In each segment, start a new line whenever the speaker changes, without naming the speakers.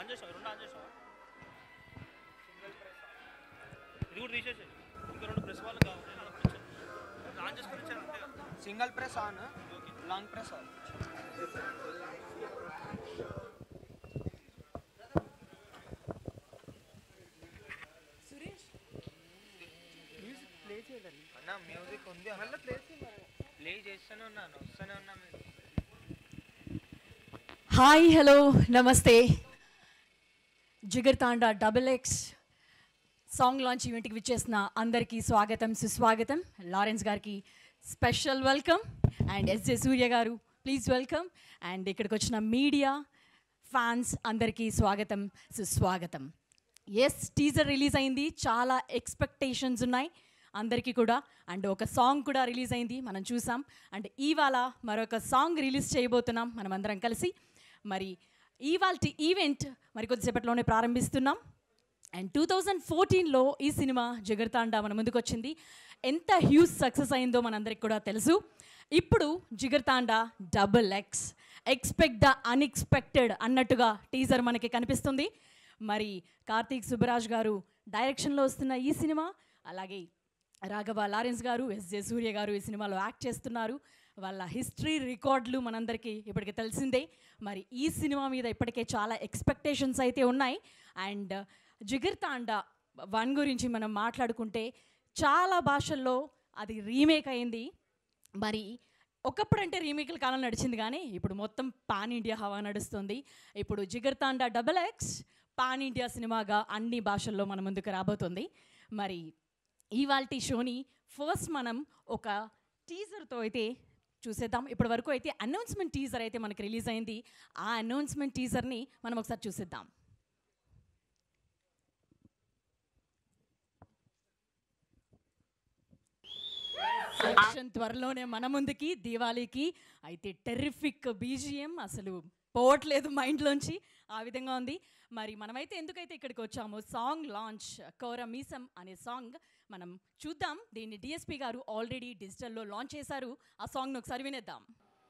On చేసావు రెండు on చేసావు ఇది కూడా తీసేసి ఇంకా రెండు ప్రెస్ వాళ్ళు కావాలి నాకు కొంచెం అది ఆన్ చేసుకొని ఇచ్చారు అంతే కదా.
Single press on long press on అన్న మ్యూజిక్ ఉంది ప్లే చేస్తూనే ఉన్నాను వస్తూనే ఉన్నా మీరు
హాయ్ హలో నమస్తే Jigar Thanda double X song launch ఈవెంట్కి విచ్చేసిన అందరికీ స్వాగతం సుస్వాగతం లారెన్స్ గారికి special welcome and SJ Surya గారు ప్లీజ్ వెల్కమ్ అండ్ ఇక్కడికి వచ్చిన మీడియా ఫ్యాన్స్ అందరికీ స్వాగతం సుస్వాగతం ఎస్ టీజర్ రిలీజ్ అయింది చాలా ఎక్స్పెక్టేషన్స్ ఉన్నాయి అందరికీ కూడా అండ్ ఒక సాంగ్ కూడా రిలీజ్ అయింది మనం చూసాం అండ్ ఇవాళ మరొక సాంగ్ రిలీజ్ చేయబోతున్నాం మనం అందరం కలిసి మరి ఇవాళ ఈవెంట్ మరి కొద్దిసేపట్లోనే ప్రారంభిస్తున్నాం అండ్ టూ థౌజండ్ ఫోర్టీన్లో ఈ సినిమా జిగర్తాండా మన ముందుకు వచ్చింది ఎంత హ్యూజ్ సక్సెస్ అయిందో మనందరికి కూడా తెలుసు ఇప్పుడు Jigarthanda double X expect the unexpected అన్నట్టుగా టీజర్ మనకి కనిపిస్తుంది మరి కార్తీక్ సుబ్బరాజ్ గారు డైరెక్షన్లో వస్తున్న ఈ సినిమా అలాగే రాఘవ లారెన్స్ గారు ఎస్జే సూర్య గారు ఈ సినిమాలో యాక్ట్ చేస్తున్నారు వాళ్ళ హిస్టరీ రికార్డులు మనందరికీ ఇప్పటికి తెలిసిందే మరి ఈ సినిమా మీద ఇప్పటికే చాలా ఎక్స్పెక్టేషన్స్ అయితే ఉన్నాయి అండ్ జిగిర్ తాండా వన్ గురించి మనం మాట్లాడుకుంటే చాలా భాషల్లో అది రీమేక్ అయింది మరి ఒకప్పుడు అంటే రీమేక్ల కాలం నడిచింది కానీ ఇప్పుడు మొత్తం పాన్ ఇండియా హవా నడుస్తుంది ఇప్పుడు Jigar Thanda double X pan India సినిమాగా అన్ని భాషల్లో మన ముందుకు రాబోతుంది మరి ఇవాళ షోని ఫస్ట్ మనం ఒక టీజర్తో అయితే చూసేద్దాం ఇప్పటి వరకు అయితే అనౌన్స్మెంట్ టీజర్ అయితే మనకి రిలీజ్ అయింది ఆ అనౌన్స్మెంట్ టీజర్ని మనం ఒకసారి చూసేద్దాం యాక్షన్ త్వరలోనే మన ముందుకి దీవాళీకి అయితే టెర్రిఫిక్ బీజిఎం అసలు పోవట్లేదు మైండ్లోంచి ఆ విధంగా ఉంది మరి మనమైతే ఎందుకైతే ఇక్కడికి వచ్చామో సాంగ్ లాంచ్ కౌర మీసం అనే సాంగ్ మనం చూద్దాం దీన్ని డిఎస్పి గారు ఆల్రెడీ డిజిటల్లో లాంచ్ చేశారు ఆ సాంగ్ను ఒకసారి వినేద్దాం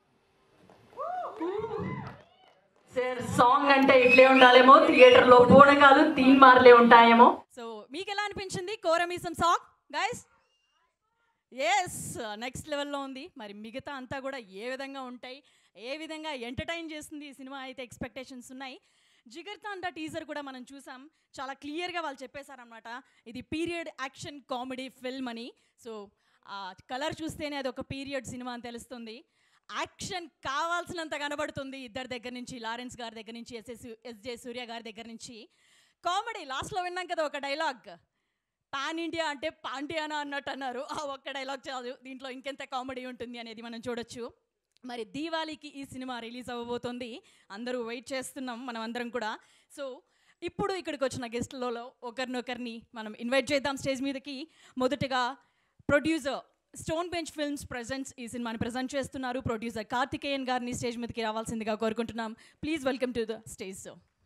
సార్ సాంగ్ అంటే ఇట్లే ఉండాలేమో థియేటర్లో పూనకాలు తీన్ మార్లే ఉంటాయేమో సో మీకు ఎలా అనిపించింది కోరమీసం సాంగ్ గైస్ ఎస్ నెక్స్ట్ లెవెల్లో ఉంది మరి మిగతా అంతా కూడా ఏ విధంగా ఉంటాయి ఏ విధంగా ఎంటర్టైన్ చేస్తుంది ఈ సినిమా అయితే ఎక్స్పెక్టేషన్స్ ఉన్నాయి జిగర్ తాండా టీజర్ కూడా మనం చూసాం చాలా క్లియర్గా వాళ్ళు చెప్పేశారనమాట ఇది పీరియడ్ యాక్షన్ కామెడీ ఫిల్మ్ అని సో ఆ కలర్ చూస్తేనే అది ఒక పీరియడ్ సినిమా అని తెలుస్తుంది యాక్షన్ కావాల్సినంత కనబడుతుంది ఇద్దరి దగ్గర నుంచి లారెన్స్ గారి దగ్గర నుంచి ఎస్ఎస్ ఎస్జే సూర్య గారి దగ్గర నుంచి కామెడీ లాస్ట్లో విన్నాం కదా ఒక డైలాగ్ పాన్ ఇండియా అంటే పాండ్యానా అన్నట్టు అన్నారు ఆ ఒక్క డైలాగ్ చాలు దీంట్లో ఇంకెంత కామెడీ ఉంటుంది అనేది మనం చూడొచ్చు మరి దీవాళీకి ఈ సినిమా రిలీజ్ అవ్వబోతుంది అందరూ వెయిట్ చేస్తున్నాం మనం అందరం కూడా సో ఇప్పుడు ఇక్కడికి వచ్చిన గెస్ట్లలో ఒకరినొకరిని మనం ఇన్వైట్ చేద్దాం స్టేజ్ మీదకి మొదటగా producer stone bench films presents ఈ సినిమాని ప్రజెంట్ చేస్తున్నారు ప్రొడ్యూసర్ కార్తికేయన్ గారిని స్టేజ్ మీదకి రావాల్సిందిగా కోరుకుంటున్నాం please welcome to the stage so